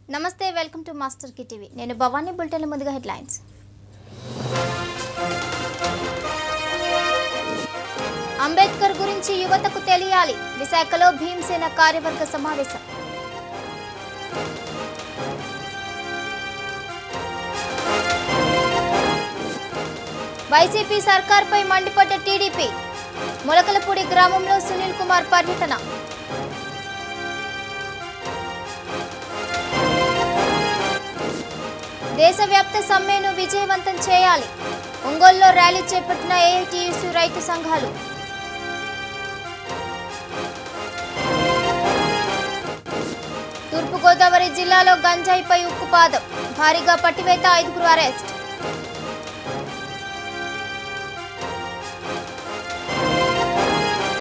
నమస్తే welcome to master key TV నేను Bhavani bulletin ముందుగా హెడ్లైన్స్ అంబేద్కర్ గురించి యువతకు తెలియాలి విశాఖలో భీమసేన కార్యవర్గ సమావేశం వైసీపీ సర్కార్పై మండిపడ్డ టీడీపీ మొలకలపూడి గ్రామంలో సునీల్ కుమార్ పర్యటన దేశవ్యాప్త సమ్మెను విజయవంతం చేయాలి ఒంగోలులో ర్యాలీ చేపట్టిన ఏఐటీయూసీ రైతు సంఘాలు తూర్పుగోదావరి జిల్లాలో గంజాయిపై ఉక్కుపాదం భారీగా పట్టివేత ఐదుగురు అరెస్ట్